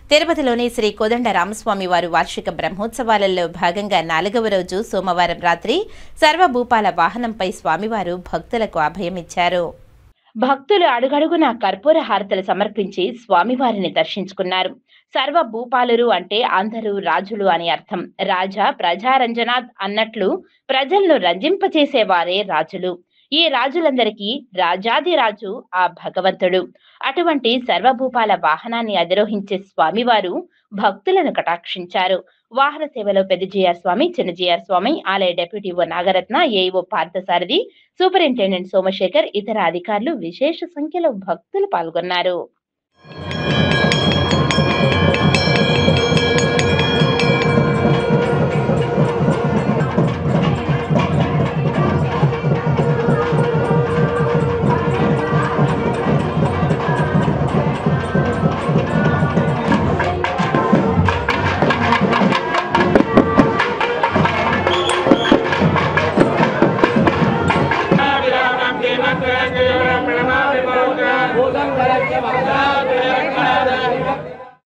తిరుపతిలోని శ్రీ కోదండ రామస్వామి వారు వార్షిక బ్రహ్మోత్సవాలలో భాగంగా నాలుగవ రోజు సోమవారం రాత్రి సర్వభూపాల వాహనంపై స్వామివారు భక్తులకు అభయమిచ్చారు భక్తులు అడుగడుగున కర్పూర హారతలు సమర్పించి స్వామివారిని దర్శించుకున్నారు సర్వ భూపాలురు అంటే అందరూ రాజులు అని అర్థం రాజా ప్రజారంజనాథ్ అన్నట్లు ప్రజలను రంజింపచేసేవారే రాజులు ఈ రాజులందరికీ రాజాదిరాజు ఆ భగవంతుడు అటువంటి సర్వభూపాల వాహనాన్ని అధిరోహించే స్వామివారు భక్తులను కటాక్షించారు వాహన సేవలో పెద్దజీఆర్ స్వామి చిన్నజీఆర్ స్వామి ఆలయ deputy EO Nagaratna AEO Parthasarathi superintendent Somasekhar ఇతర అధికారులు విశేష సంఖ్యలో భక్తులు పాల్గొన్నారు భూతం